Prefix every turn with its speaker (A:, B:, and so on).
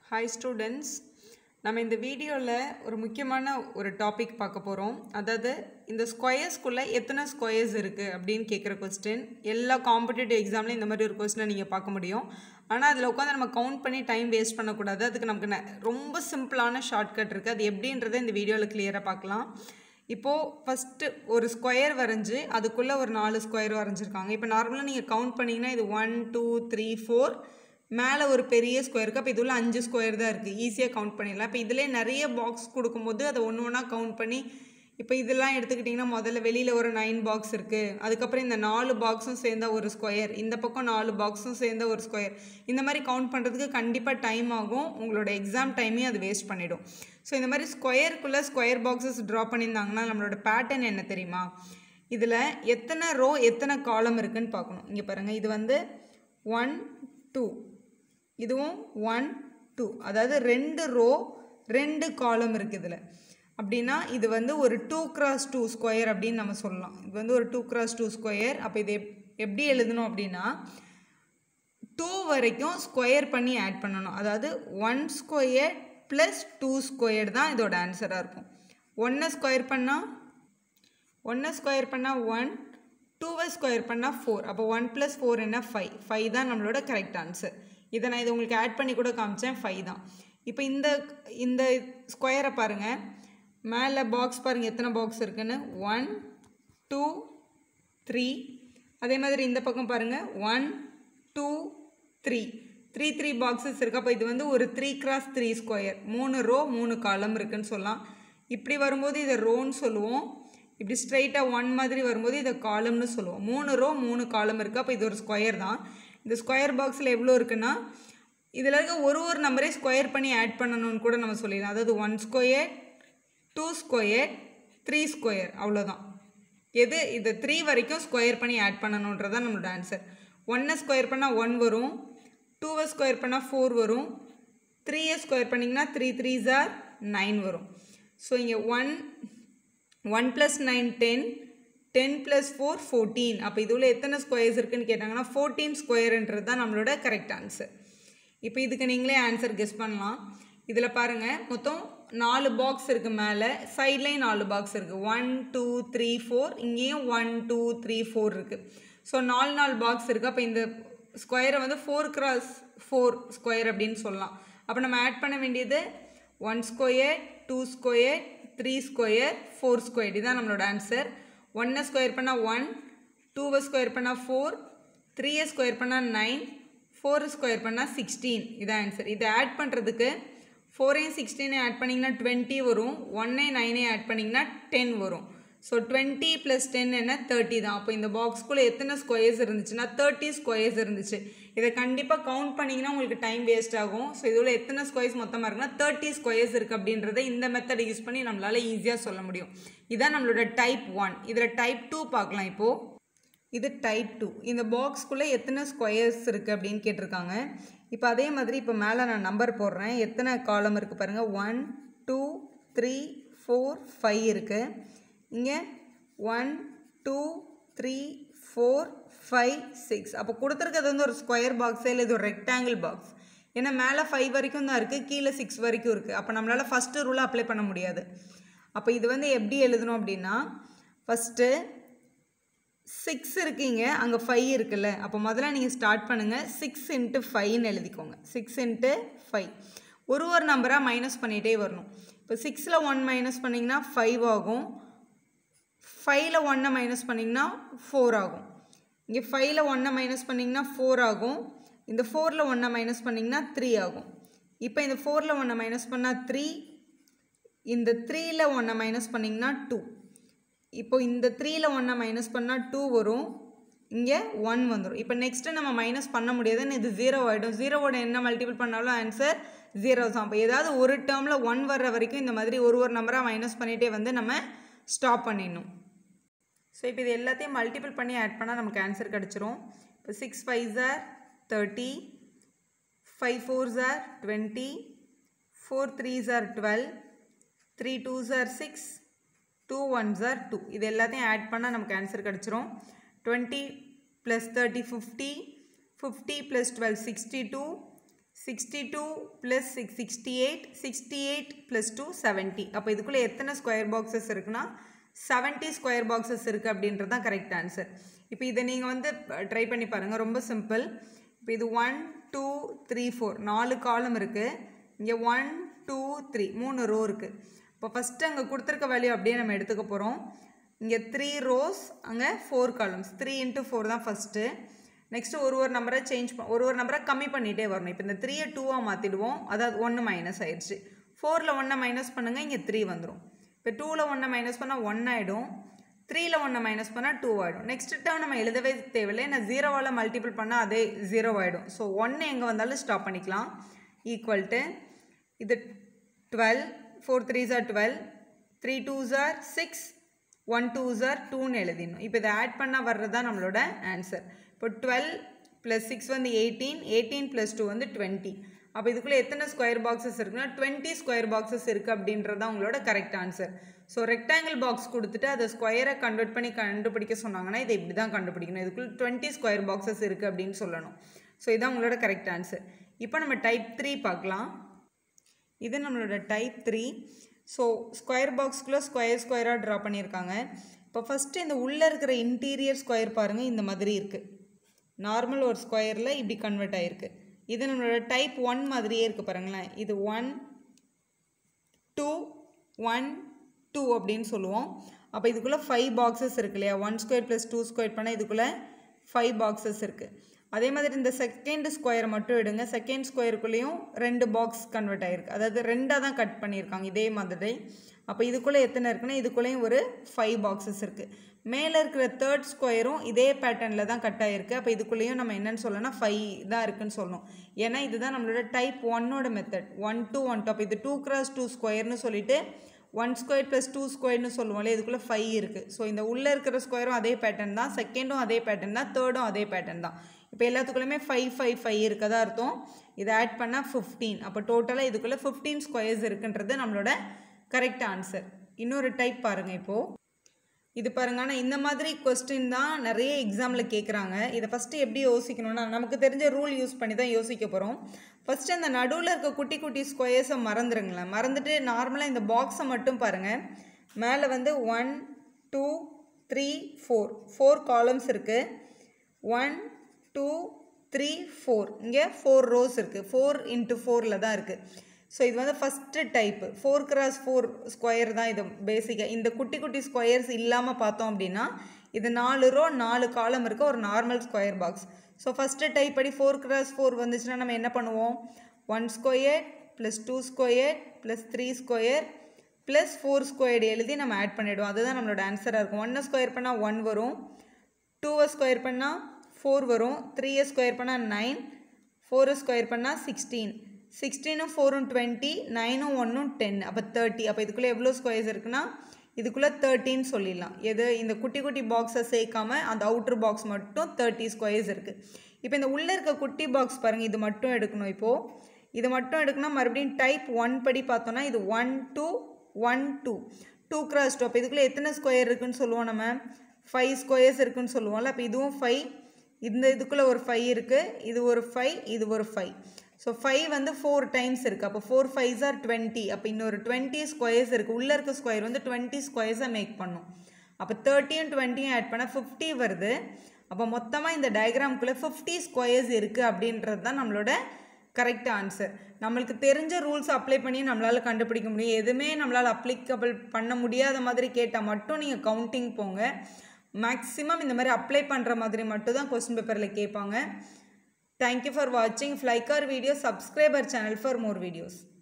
A: hi students நம்ம இந்த வீடியோவில் ஒரு முக்கியமான ஒரு டாபிக் பார்க்க போகிறோம் அதாவது இந்த ஸ்கொயர்ஸ்குள்ளே எத்தனை ஸ்கொயர்ஸ் இருக்குது அப்படின்னு கேட்குற கொஸ்டின் எல்லா காம்படிட்டிவ் எக்ஸாம்லையும் இந்த மாதிரி ஒரு கொஸ்டினை நீங்கள் பார்க்க முடியும் ஆனால் அதில் உட்காந்து நம்ம கவுண்ட் பண்ணி டைம் வேஸ்ட் பண்ணக்கூடாது அதுக்கு நமக்கு ந- ரொம்ப சிம்பிளான ஷார்ட்கட் இருக்குது அது எப்படின்றத இந்த வீடியோவில் கிளியராக பார்க்கலாம் இப்போது ஃபஸ்ட்டு ஒரு ஸ்கொயர் வரைஞ்சி அதுக்குள்ளே ஒரு நாலு ஸ்கொயர் வரைஞ்சிருக்காங்க இப்போ நார்மலாக நீங்கள் கவுண்ட் பண்ணிங்கன்னா இது ஒன் டூ த்ரீ ஃபோர் மேலே ஒரு பெரிய ஸ்கொயர் இருக்குது அப்போ இது உள்ள அஞ்சு ஸ்கொயர் தான் இருக்குது ஈஸியாக கவுண்ட் பண்ணிடலாம் இப்போ இதிலே நிறைய பாக்ஸ் கொடுக்கும்போது அதை ஒன்று ஒன்றா கவுண்ட் பண்ணி இப்போ இதெல்லாம் எடுத்துக்கிட்டிங்கன்னா முதல்ல வெளியில் ஒரு நைன் பாக்ஸ் இருக்குது அதுக்கப்புறம் இந்த நாலு பாக்ஸும் சேர்ந்த ஒரு ஸ்கொயர் இந்த பக்கம் நாலு பாக்ஸும் சேர்ந்த ஒரு ஸ்கொயர் இந்த மாதிரி கவுண்ட் பண்ணுறதுக்கு கண்டிப்பாக டைம் ஆகும் உங்களோட எக்ஸாம் டைமையும் அது வேஸ்ட் பண்ணிடும் ஸோ இந்த மாதிரி ஸ்கொயருக்குள்ளே ஸ்கொயர் பாக்ஸஸ் ட்ரா பண்ணியிருந்தாங்கன்னா நம்மளோட பேட்டர்ன் என்ன தெரியுமா இதில் எத்தனை ரோ எத்தனை காலம் இருக்குன்னு பார்க்கணும் இங்கே பாருங்கள் இது வந்து ஒன் டூ இதுவும் ஒன் டூ அதாவது ரெண்டு ரோ ரெண்டு காலம் இருக்குது இதில் அப்படின்னா இது வந்து ஒரு டூ கிராஸ் டூ ஸ்கொயர் அப்படின்னு நம்ம சொல்லலாம் இது வந்து ஒரு டூ கிராஸ் டூ ஸ்கொயர் அப்போ இது எப் எப்படி எழுதணும் அப்படின்னா டூ வரைக்கும் ஸ்கொயர் பண்ணி ஆட் பண்ணணும் அதாவது one square plus two square தான் இதோட ஆன்சராக இருக்கும் ஒன்றை ஸ்கொயர் பண்ணால் ஒன்றை ஸ்கொயர் பண்ணால் ஒன் டூவை ஸ்கொயர் பண்ணால் ஃபோர் அப்போ ஒன் ப்ளஸ் ஃபோர் என்ன ஃபைவ் ஃபைவ் தான் நம்மளோட கரெக்ட் ஆன்சர் இதை நான் இது உங்களுக்கு ஆட் பண்ணி கூட காமிச்சேன் ஃபைவ் தான் இப்போ இந்த இந்த ஸ்கொயரை பாருங்கள் மேலே பாக்ஸ் பாருங்கள் எத்தனை பாக்ஸ் இருக்குன்னு ஒன் டூ த்ரீ அதே மாதிரி இந்த பக்கம் பாருங்கள் one two three three three boxes இருக்கு அப்போ இது வந்து ஒரு த்ரீ கிராஸ் த்ரீ ஸ்கொயர் மூணு ரோ மூணு காலம் இருக்குன்னு சொல்லலாம் இப்படி வரும்போது இதை ரோன்னு சொல்லுவோம் இப்படி ஸ்ட்ரைட்டாக ஒன் மாதிரி வரும்போது இதை காலம்னு சொல்லுவோம் மூணு ரோ மூணு காலம் இருக்குது அப்போ இது ஒரு ஸ்கொயர் தான் இந்த ஸ்கொயர் பாக்ஸில் எவ்வளோ இருக்குன்னா இதில் இருக்க ஒரு ஒரு நம்பரே ஸ்கொயர் பண்ணி ஆட் பண்ணணும்னு கூட நம்ம சொல்லிடலாம் அதாவது one square two square three square அவ்வளோதான் எது இது த்ரீ வரைக்கும் ஸ்கொயர் பண்ணி ஆட் பண்ணணுன்றதான் நம்மளோட ஆன்சர் ஒன்னை ஸ்கொயர் பண்ணால் ஒன் வரும் டூவை ஸ்கொயர் பண்ணால் ஃபோர் வரும் த்ரீயை ஸ்கொயர் பண்ணிங்கன்னா த்ரீ த்ரீ ஜார் நைன் வரும் ஸோ இங்கே one one plus nine ten ten plus four fourteen அப்போ இதுல எத்தனை ஸ்கொயர்ஸ் இருக்குன்னு கேட்டாங்கன்னா ஃபோர்டீன் ஸ்கொயர்ன்றது தான் நம்மளோட கரெக்ட் ஆன்சர் இப்போ இதுக்கு நீங்களே ஆன்சர் கெஸ் பண்ணலாம் இதில் பாருங்கள் மொத்தம் நாலு பாக்ஸ் இருக்குது மேலே சைட்லேயும் நாலு பாக்ஸ் இருக்குது ஒன் டூ த்ரீ ஃபோர் இங்கேயும் ஒன் டூ த்ரீ ஃபோர் இருக்குது ஸோ நாலு நாலு பாக்ஸ் இருக்குது அப்போ இந்த ஸ்கொயரை வந்து ஃபோர் கிராஸ் ஃபோர் ஸ்கொயர் அப்படின்னு சொல்லலாம் அப்போ நம்ம ஆட் பண்ண வேண்டியது one square two square three square four square இதுதான் நம்மளோட ஆன்சர் ஒன்னை ஸ்கொயர் பண்ணால் ஒன் டூவை ஸ்கொயர் பண்ணால் ஃபோர் த்ரீயை ஸ்கொயர் பண்ணால் நைன் ஃபோர் ஸ்கொயர் பண்ணால் சிக்ஸ்டீன் இதான் ஆன்சர் இதை ஆட் பண்ணுறதுக்கு ஃபோரையும் சிக்ஸ்டீனையும் ஆட் பண்ணிங்கன்னா டுவெண்ட்டி வரும் ஒன்னையும் நைனையும் ஆட் பண்ணிங்கன்னா டென் வரும் ஸோ டுவெண்ட்டி ப்ளஸ் டென் என்ன தேர்ட்டி தான் அப்போ இந்த பாக்ஸ்குள்ளே எத்தனை ஸ்கொயர்ஸ் இருந்துச்சுன்னா தேர்ட்டி ஸ்கொயர்ஸ் இருந்துச்சு இதை கண்டிப்பாக கவுண்ட் பண்ணிங்கன்னா உங்களுக்கு டைம் வேஸ்ட் ஆகும் ஸோ இதில் எத்தனை ஸ்கொயர்ஸ் மொத்தமாக இருக்குன்னா தேர்ட்டி ஸ்கொயர்ஸ் இருக்குது அப்படின்றத இந்த மெத்தட் யூஸ் பண்ணி நம்மளால் ஈஸியாக சொல்ல முடியும் இதான் நம்மளோட டைப் ஒன் இதில் டைப் டூ பார்க்கலாம் இப்போது இது டைப் டூ இந்த பாக்ஸ்க்குள்ளே எத்தனை ஸ்கொயர்ஸ் இருக்குது அப்படின்னு கேட்டிருக்காங்க இப்போ அதே மாதிரி இப்போ மேலே நான் நம்பர் போடுறேன் எத்தனை காலம் இருக்குது பாருங்கள் one two three four five இருக்குது இங்கே one two three four five six அப்போ கொடுத்துருக்கிறது வந்து ஒரு ஸ்கொயர் பாக்ஸே இல்லை இது ஒரு ரெக்டாங்கிள் பாக்ஸ் ஏன்னா மேலே ஃபைவ் வரைக்கும் தான் இருக்குது கீழே சிக்ஸ் வரைக்கும் இருக்குது அப்போ நம்மளால் ஃபஸ்ட்டு ரூலை அப்ளை பண்ண முடியாது அப்போ இது வந்து எப்படி எழுதணும் அப்படின்னா ஃபஸ்ட்டு சிக்ஸ் இருக்கீங்க அங்கே ஃபைவ் இருக்குல்ல அப்போ முதல்ல நீங்கள் ஸ்டார்ட் பண்ணுங்கள் சிக்ஸ் இன்ட்டு ஃபைவ்னு எழுதிக்கோங்க சிக்ஸ் இன்ட்டு ஃபைவ் ஒரு ஒரு நம்பராக மைனஸ் பண்ணிகிட்டே வரணும் இப்போ சிக்ஸில் ஒன் மைனஸ் பண்ணிங்கன்னா ஃபைவ் ஆகும் ஃபைவ்ல ஒன்னை மைனஸ் பண்ணிங்கன்னா ஃபோர் ஆகும் இங்கே ஃபைவ்ல ஒன்னை மைனஸ் பண்ணிங்கன்னா ஃபோர் ஆகும் இந்த ஃபோரில் ஒன்றை மைனஸ் பண்ணிங்கன்னா த்ரீ ஆகும் இப்போ இந்த ஃபோரில் ஒன்றை மைனஸ் பண்ணால் த்ரீ இந்த த்ரீயில் ஒன்றை மைனஸ் பண்ணிங்கன்னா டூ இப்போ இந்த த்ரீயில் ஒன்றை மைனஸ் பண்ணால் டூ வரும் இங்கே ஒன் வந்துடும் இப்போ நெக்ஸ்ட்டு நம்ம மைனஸ் பண்ண முடியாதுன்னு இது ஜீரோ ஆகிடும் ஜீரோவோட என்ன மல்டிபிள் பண்ணாலும் ஆன்சர் ஜீரோ தான் அப்போ ஏதாவது ஒரு டேர்மில் ஒன் வர்ற வரைக்கும் இந்த மாதிரி ஒரு ஒரு நம்பராக மைனஸ் பண்ணிகிட்டே வந்து நம்ம ஸ்டாப் பண்ணிடணும் ஸோ இப்போ இது எல்லாத்தையும் மல்டிபிள் பண்ணி ஆட் பண்ணால் நமக்கு ஆன்சர் கிடச்சிரும் இப்போ six five are thirty five four are twenty four three are twelve three two are six two one are two இது எல்லாத்தையும் ஆட் பண்ணால் நமக்கு ஆன்சர் கிடச்சிரும் twenty plus thirty fifty fifty plus twelve sixty two sixty two plus six sixty eight sixty eight plus two seventy அப்போ இதுக்குள்ளே எத்தனை square boxes இருக்குன்னா seventy square boxes இருக்குது அப்படின்றது தான் கரெக்ட் ஆன்சர் இப்போ இதை நீங்கள் வந்து ட்ரை பண்ணி பாருங்கள் ரொம்ப சிம்பிள் இப்போ இது ஒன் டூ த்ரீ ஃபோர் நாலு காலம் இருக்குது இங்கே ஒன் டூ த்ரீ மூணு ரோ இருக்குது இப்போ ஃபஸ்ட்டு அங்கே கொடுத்துருக்க வேல்யூ அப்படியே நம்ம எடுத்துக்க போகிறோம் இங்கே த்ரீ ரோஸ் அங்கே four columns three into four தான் ஃபஸ்ட்டு நெக்ஸ்ட்டு ஒரு ஒரு நம்பரை சேஞ்ச் பண்ண ஒரு ஒரு நம்பரை கம்மி பண்ணிகிட்டே வரணும் இப்போ இந்த த்ரீயை டூவாக மாற்றிடுவோம் அதாவது ஒன்று மைனஸ் ஆயிடுச்சு ஃபோரில் ஒன்றை மைனஸ் பண்ணுங்கள் இங்கே த்ரீ வந்துடும் இப்போ டூவில் ஒன்றை மைனஸ் பண்ணால் ஒன் ஆகிடும் த்ரீயில் ஒன்றை மைனஸ் பண்ணால் டூ ஆகிடும் நெக்ஸ்ட் டேர்ம் நம்ம எழுதவே தேவையில்லை நான் ஜீரோவால் மல்டிபிள் பண்ணால் அதே ஜீரோ ஆகிடும் ஸோ ஒன்று எங்கே வந்தாலும் ஸ்டாப் பண்ணிக்கலாம் ஈக்குவல் டு இது twelve four three are twelve three two are six one two are டூன்னு எழுதிடணும் இப்போ இதை ஆட் பண்ணால் வர்றது தான் நம்மளோட ஆன்சர் இப்போ டுவெல் ப்ளஸ் சிக்ஸ் வந்து எயிட்டீன் எயிட்டீன் ப்ளஸ் டூ வந்து டுவெண்ட்டி அப்போ இதுக்குள்ளே எத்தனை ஸ்கொயர் பாக்ஸஸ் இருக்குன்னா டுவெண்ட்டி ஸ்கொயர் பாக்ஸஸ் இருக்குது அப்படின்றது தான் உங்களோட correct answer so rectangle box கொடுத்துட்டு அதை ஸ்கொயரை கன்வெர்ட் பண்ணி கண்டுபிடிக்க சொன்னாங்கன்னா இதை இப்படி தான் கண்டுபிடிக்கணும் இதுக்குள்ளே டுவெண்ட்டி ஸ்கொயர் பாக்ஸஸ் இருக்குது அப்படின்னு சொல்லணும் ஸோ இதான் உங்களோட கரெக்ட் ஆன்சர் இப்போ நம்ம டைப் த்ரீ பார்க்கலாம் இது நம்மளோட டைப் த்ரீ ஸோ ஸ்கொயர் பாக்ஸ்குள்ளே ஸ்கொயர் ஸ்கொயராக ட்ரா பண்ணியிருக்காங்க இப்போ ஃபஸ்ட்டு இந்த உள்ளே இருக்கிற இன்டீரியர் ஸ்கொயர் பாருங்கள் இந்த மாதிரி இருக்குது நார்மல் ஒரு ஸ்கொயரில் இப்படி கன்வெர்ட் ஆகிருக்கு இது நம்மளோட டைப் ஒன் மாதிரியே இருக்குது பாருங்களேன் இது ஒன் டூ ஒன் டூ அப்படின்னு சொல்லுவோம் அப்போ இதுக்குள்ளே ஃபைவ் பாக்ஸஸ் இருக்கு இல்லையா one square plus two square பண்ணால் இதுக்குள்ளே ஃபைவ் பாக்ஸஸ் இருக்குது அதே மாதிரி இந்த செகண்ட் ஸ்கொயர் மட்டும் எடுங்க செகண்ட் ஸ்கொயருக்குள்ளேயும் ரெண்டு பாக்ஸ் கன்வெர்ட் ஆகிருக்கு அதாவது ரெண்டாக தான் கட் பண்ணியிருக்காங்க இதே மாதிரி அப்போ இதுக்குள்ளே எத்தனை இருக்குன்னா இதுக்குள்ளேயும் ஒரு ஃபைவ் பாக்ஸஸ் இருக்குது மேலே இருக்கிற தேர்ட் ஸ்கொயரும் இதே பேட்டர்னில் தான் கட் ஆகிருக்கு அப்போ இதுக்குள்ளேயும் நம்ம என்னென்னு சொல்லணும்னா ஃபைவ் தான் இருக்குன்னு சொல்லணும் ஏன்னா இதுதான் நம்மளோட டைப் ஒன்னோட method one two one top இது டூ கிராஸ் டூ ஸ்கொயர்னு சொல்லிட்டு ஒன் ஸ்கொயர் ப்ளஸ் டூ ஸ்கொயர்னு சொல்லுவோம்ல இதுக்குள்ளே ஃபைவ் இருக்குது ஸோ இந்த உள்ளே இருக்கிற ஸ்கொயரும் அதே பேட்டர்ன் தான் செகண்டும் அதே பேட்டர்ன் தான் தேர்டும் அதே பேட்டர்ன் தான் இப்போ எல்லாத்துக்குள்ளேயுமே ஃபைவ் ஃபைவ் ஃபைவ் இருக்கதா அர்த்தம் இதை ஆட் பண்ணால் ஃபிஃப்டீன் அப்போ டோட்டலாக இதுக்குள்ளே ஃபிஃப்டீன் ஸ்கொயர்ஸ் இருக்குன்றது நம்மளோட கரெக்ட் ஆன்சர் இன்னொரு டைப் பாருங்கள் இப்போது இது பாருங்க ஆனால் இந்த மாதிரி கொஸ்டின் தான் நிறைய எக்ஸாமில் கேட்குறாங்க இதை ஃபஸ்ட்டு எப்படி யோசிக்கணும்னா நமக்கு தெரிஞ்ச ரூல் யூஸ் பண்ணி தான் யோசிக்க போகிறோம் ஃபஸ்ட்டு அந்த நடுவில் இருக்க குட்டி குட்டி ஸ்கொயர்ஸை மறந்துடுங்களேன் மறந்துட்டு நார்மலாக இந்த பாக்ஸை மட்டும் பாருங்கள் மேலே வந்து one two three four four columns இருக்குது ஒன் டூ த்ரீ ஃபோர் இங்கே ஃபோர் ரோஸ் இருக்குது ஃபோர் இன்ட்டு ஃபோரில் தான் இருக்குது ஸோ இது வந்து first type four cross four square தான் இது பேசிக்காக இந்த குட்டி குட்டி ஸ்கொயர்ஸ் இல்லாமல் பார்த்தோம் அப்படின்னா இது நாலு ரோ நாலு காலம் இருக்க ஒரு normal square box so first type படி ஃபோர் கிராஸ் ஃபோர் வந்துச்சுன்னா நம்ம என்ன பண்ணுவோம் one square plus two square plus three square plus four squared எழுதி நம்ம ஆட் பண்ணிவிடுவோம் அதுதான் நம்மளோட ஆன்சராக இருக்கும் ஒன்னை ஸ்கொயர் பண்ணால் ஒன் வரும் டூவை ஸ்கொயர் பண்ணால் ஃபோர் வரும் த்ரீயை ஸ்கொயர் பண்ணால் நைன் ஃபோரை ஸ்கொயர் பண்ணால் சிக்ஸ்டீன் சிக்ஸ்டீனும் ஃபோரும் டுவெண்ட்டி நைனும் ஒன்றும் டென் அப்போ தேர்ட்டி அப்போ இதுக்குள்ளே எவ்வளோ ஸ்கொயர்ஸ் இருக்குன்னா இதுக்குள்ளே தேர்ட்டின்னு சொல்லிடலாம் எது இந்த குட்டி குட்டி பாக்ஸை சேர்க்காம அந்த அவுட்ரு பாக்ஸ் மட்டும் தேர்ட்டி ஸ்கொயர்ஸ் இருக்குது இப்போ இந்த உள்ளே இருக்க குட்டி பாக்ஸ் பாருங்கள் இது மட்டும் எடுக்கணும் இப்போது இது மட்டும் எடுக்கணும் மறுபடியும் டைப் ஒன் படி பார்த்தோன்னா இது one two one two two cross two அப்போ இதுக்குள்ளே எத்தனை ஸ்கொயர் இருக்குன்னு சொல்லுவோம் நம்ம ஃபைவ் ஸ்கொயர்ஸ் இருக்குன்னு சொல்லுவோம்ல அப்போ இதுவும் ஃபைவ் இந்த இதுக்குள்ளே ஒரு ஃபைவ் இருக்குது இது ஒரு ஃபைவ் இது ஒரு ஃபைவ் ஸோ ஃபைவ் வந்து ஃபோர் டைம்ஸ் இருக்குது அப்போ ஃபோர் ஃபைவ்ஸ் ஆர் டுவெண்ட்டி அப்போ இன்னொரு டுவெண்ட்டி ஸ்கொயர்ஸ் இருக்குது உள்ளே இருக்க ஸ்கொயர் வந்து டுவெண்ட்டி ஸ்கொயர்ஸை மேக் பண்ணும் அப்போ தேர்ட்டியும் டுவெண்ட்டியும் ஆட் பண்ணால் ஃபிஃப்டி வருது அப்போ மொத்தமாக இந்த டயக்ராம்குள்ளே ஃபிஃப்டி ஸ்கொயர்ஸ் இருக்குது அப்படின்றது தான் நம்மளோட கரெக்ட் ஆன்சர் நம்மளுக்கு தெரிஞ்ச ரூல்ஸ் அப்ளை பண்ணி நம்மளால் கண்டுபிடிக்க முடியும் எதுவுமே நம்மளால் அப்ளிகபிள் பண்ண முடியாத மாதிரி கேட்டால் மட்டும் நீங்கள் கவுண்டிங் போங்க மேக்ஸிமம் இந்த மாதிரி அப்ளை பண்ணுற மாதிரி மட்டும் தான் கொஸ்டின் பேப்பரில் கேட்பாங்க தேங்க்யூ ஃபார் வாட்சிங் Flicker video subscriber channel for more videos